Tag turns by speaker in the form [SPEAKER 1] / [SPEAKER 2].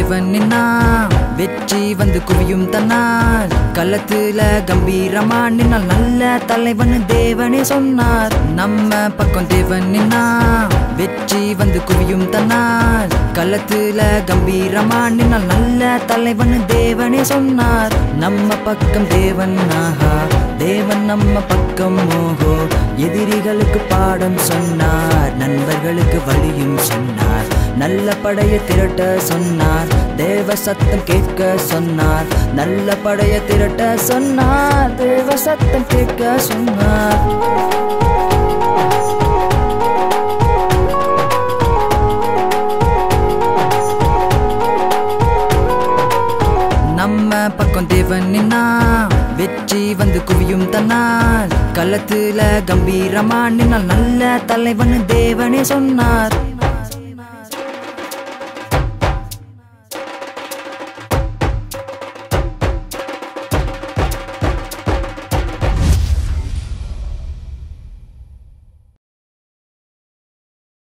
[SPEAKER 1] தேவன் நின்னா வெற்றி வந்து குவியும் தன்னால் களத்துல கம்பீரமா நின்னால் நல்ல தலைவன் தேவனே சொன்னார் நம்ம பக்கம் தேவன் நின்னா வெற்றி வந்து குவியும் தன்னால் களத்துல கம்பீரமா நின்னால் நல்ல தலைவன் தேவனே சொன்னார் நம்ம பக்கம் தேவன் ஆஹா தேவன் நம்ம பக்கம் ஓஹோ எதிரிகளுக்கு பாடம் சொன்னார் நண்பர்களுக்கு வழியும் சொன்னார் நல்ல படைய திரட்ட சொன்னார் தேவ சத்தம் கேட்க சொன்னார் நல்ல படைய திரட்ட சொன்னார் தேவ சத்தம் கேட்க சொன்னார் நம்ம பக்கம் தேவன் நின்னா வெற்றி வந்து குவியும் தன்னால் களத்துல கம்பீரமா நின்னால் நல்ல தலைவன் தேவனே சொன்னார்